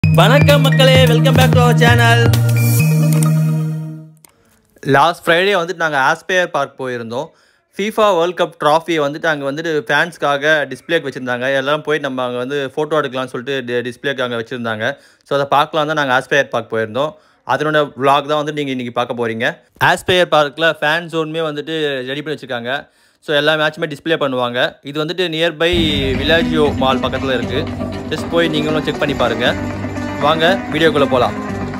வணக்கம் மக்களே welcome back to our channel last Friday வந்துட்டு நாங்கள் ஆஸ்பேயர் பார்க் போயிருந்தோம் ஃபீஃபா வேர்ல்ட் கப் ட்ராஃபியை வந்துட்டு அங்கே வந்துட்டு ஃபேன்ஸ்க்காக டிஸ்பிளேக்கு வச்சுருந்தாங்க எல்லாம் போய் நம்ம அங்கே வந்து ஃபோட்டோ எடுக்கலாம்னு சொல்லிட்டு டிஸ்பிளேக்கு அங்கே வச்சுருந்தாங்க ஸோ அதை பார்க்கலாம் தான் நாங்கள் ஆஸ்பேயர் பார்க் போயிருந்தோம் அதனோட vlog தான் வந்து நீங்கள் இன்றைக்கி பார்க்க போகிறீங்க ஆஸ்பேயர் பார்க்கில் ஃபேன் ஜோனுமே வந்துட்டு ரெடி பண்ணி வச்சுருக்காங்க ஸோ எல்லா மேட்சுமே டிஸ்ப்ளே பண்ணுவாங்க இது வந்துட்டு நியர்பை விலாஜியோ மால் பக்கத்தில் இருக்குது ஜஸ்ட் போய் நீங்களும் செக் பண்ணி பாருங்கள் வாங்க வீடியோக்குள்ளே போகலாம்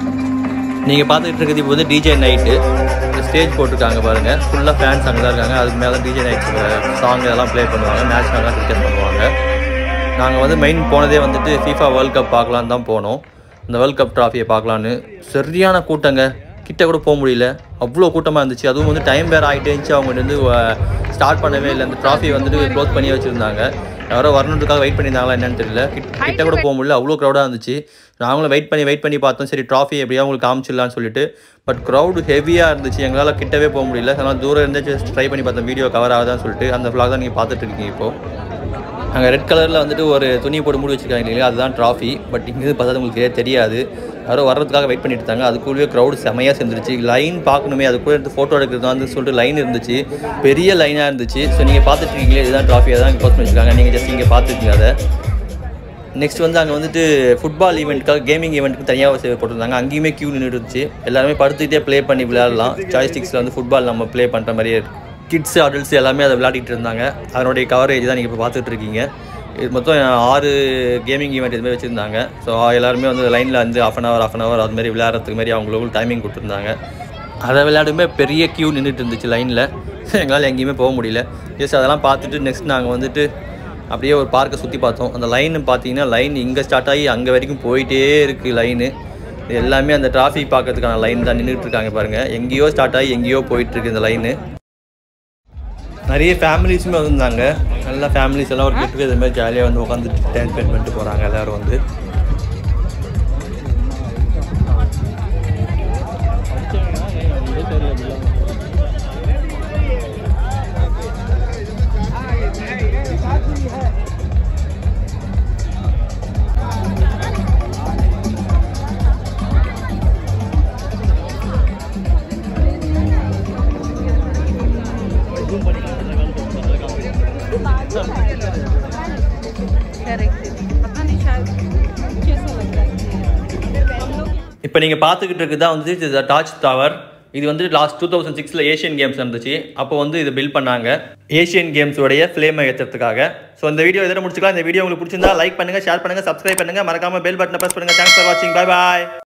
நீங்கள் பார்த்துட்டு இருக்கிறது இப்போ வந்து டிஜே நைட்டு ஸ்டேஜ் போட்டிருக்காங்க பாருங்கள் ஃபுல்லாக ஃபேன்ஸ் அங்கே தான் இருக்காங்க அதுக்கு மேலே டிஜே நைட் சாங் இதெல்லாம் ப்ளே பண்ணுவாங்க மேட்ச் நல்லா கிரிக்கெட் பண்ணுவாங்க நாங்கள் வந்து மெயின் போனதே வந்துட்டு ஃபீஃபா வேர்ல்ட் கப் பார்க்கலான்னு தான் போனோம் இந்த வேர்ல்ட் கப் ட்ராஃபியை பார்க்கலான்னு சரியான கூட்டங்க கிட்ட கூட போக முடியல அவ்வளோ கூட்டமாக இருந்துச்சு அதுவும் வந்து டைம் வேறு ஆகிட்டே இருந்துச்சு அவங்க வந்து ஸ்டார்ட் பண்ணவே இல்லை அந்த ட்ராஃபியை வந்துட்டு க்ளோஸ் பண்ணி வச்சுருந்தாங்க யாரோ வரணுன்றதுக்காக வெயிட் பண்ணியிருந்தாங்களா என்னன்னு தெரியல கிட்- கிட்ட கூட போக முடியல அவ்வளோ க்ரௌடாக இருந்துச்சு நாங்களும் வெயிட் பண்ணி வெயிட் பண்ணி பார்த்தோம் சரி ட்ராஃபி எப்படியா உங்களுக்கு காமிச்சிடலான்னு சொல்லிட்டு பட் க்ரௌடு ஹெவியாக இருந்துச்சு எங்களால் கிட்டவே போக முடியல அதனால் தூரம் இருந்தே ஜஸ்ட் ட்ரை பண்ணி பார்த்தோம் வீடியோ கவர் ஆகுதான்னு சொல்லிட்டு அந்த vlog தான் நீங்கள் பார்த்துட்டு இருக்கீங்க இப்போது அங்கே ரெட் கலரில் வந்துட்டு ஒரு துணி போட்டு மூடி வச்சிருக்காங்க இல்லையா அதுதான் ட்ராஃபி பட் இங்கே பார்த்தா உங்களுக்கு தெரியாது யாரோ வர்றதுக்காக வெயிட் பண்ணிட்டு இருந்தாங்க அதுக்குள்ளேயே க்ரௌடு செமையாக சேர்ந்துருச்சு லைன் பார்க்கணுமே அது கூட எடுத்து ஃபோட்டோ எடுக்கிறது வந்து சொல்லிட்டு லைன் இருந்துச்சு பெரிய லைனாக இருந்துச்சு ஸோ நீங்கள் பார்த்துட்டு இருக்கீங்களே இதுதான் ட்ராஃபி தான் போஸ்ட் பண்ணி வச்சிருக்காங்க நீங்கள் ஜஸ்ட் இங்கே பார்த்துருக்கீங்க அதை நெக்ஸ்ட் வந்து அங்கே வந்துட்டு ஃபுட்பால் ஈவெண்ட்டுக்காக கேமிங் ஈவெண்ட்டுக்கு தனியாக சேவை போட்டிருந்தாங்க அங்கேயுமே கியூ நின்றுட்டு இருந்துச்சு எல்லாருமே படுத்துக்கிட்டே ப்ளே பண்ணி விளையாடலாம் ஜாய்ஸ்டிக்ஸில் வந்து ஃபுட்பால் நம்ம ப்ளே பண்ணுற மாதிரியே கிட்ஸ் அடல்ட்ஸ் எல்லாமே அதை விளையாடிட்டு இருந்தாங்க அதனுடைய கவரேஜ் தான் நீங்கள் இப்போ பார்த்துட்டு இருக்கீங்க இது மொத்தம் ஆறு கேமிங் ஈவெண்ட் இதுமாதிரி வச்சுருந்தாங்க ஸோ எல்லாருமே வந்து லைனில் வந்து half an hour half an hour அது மாதிரி விளையாடுறதுக்கு மாதிரி அவங்களுக்கு டைமிங் கொடுத்துருந்தாங்க அதை விளையாடுமே பெரிய கியூ நின்றுட்டு இருந்துச்சு லைனில் எங்களால் எங்கேயுமே போக முடியல ஜஸ்ட் அதெல்லாம் பார்த்துட்டு நெக்ஸ்ட் நாங்கள் வந்துட்டு அப்படியே ஒரு பார்க்கை சுற்றி பார்த்தோம் அந்த லைன் பார்த்தீங்கன்னா லைன் இங்கே ஸ்டார்ட் ஆகி அங்கே வரைக்கும் போயிட்டே இருக்குது லைனு இது எல்லாமே அந்த டிராஃபிக் பார்க்கறதுக்கான லைன் தான் நின்றுட்டு இருக்காங்க பாருங்கள் எங்கேயோ ஸ்டார்ட் ஆகி எங்கேயோ போயிட்டுருக்கு இந்த லைனு நிறைய ஃபேமிலிஸுமே வந்திருந்தாங்க நல்லா ஃபேமிலிஸ் எல்லாம் ஒரு கெட்டு இது மாதிரி ஜாலியாக வந்து உட்காந்துட்டு டைம் ஸ்பெண்ட் பண்ணிட்டு போகிறாங்க எல்லோரும் வந்து करेक्ट पता नहीं शायद कुछ ऐसा लग रहा है இப்போ நீங்கள் பார்த்துக்கிட்டு இருக்குது தான் வந்து இது டாச் டவர் இது வந்து லாஸ்ட் டூ தௌசண்ட் சிக்ஸில் ஏஷியன் கேம்ஸ் இருந்துச்சு அப்போ வந்து இது பில்ட் பண்ணாங்க ஏஷியன் கேம்ஸோடைய ஃப்ளேமை ஏற்றுறதுக்காக ஸோ இந்த வீடியோ இதோட முடிச்சுக்கலாம் இந்த வீடியோ உங்களுக்கு பிடிச்சிருந்தா லைக் பண்ணுங்கள் ஷேர் பண்ணுங்கள் சப்ஸ்கிரைப் பண்ணுங்கள் மறக்காமல் பெல் பட்டனை ப்ரெஸ் பண்ணுங்கள் தேங்க்ஸ் ஃபார் வாட்சிங் பை பாய்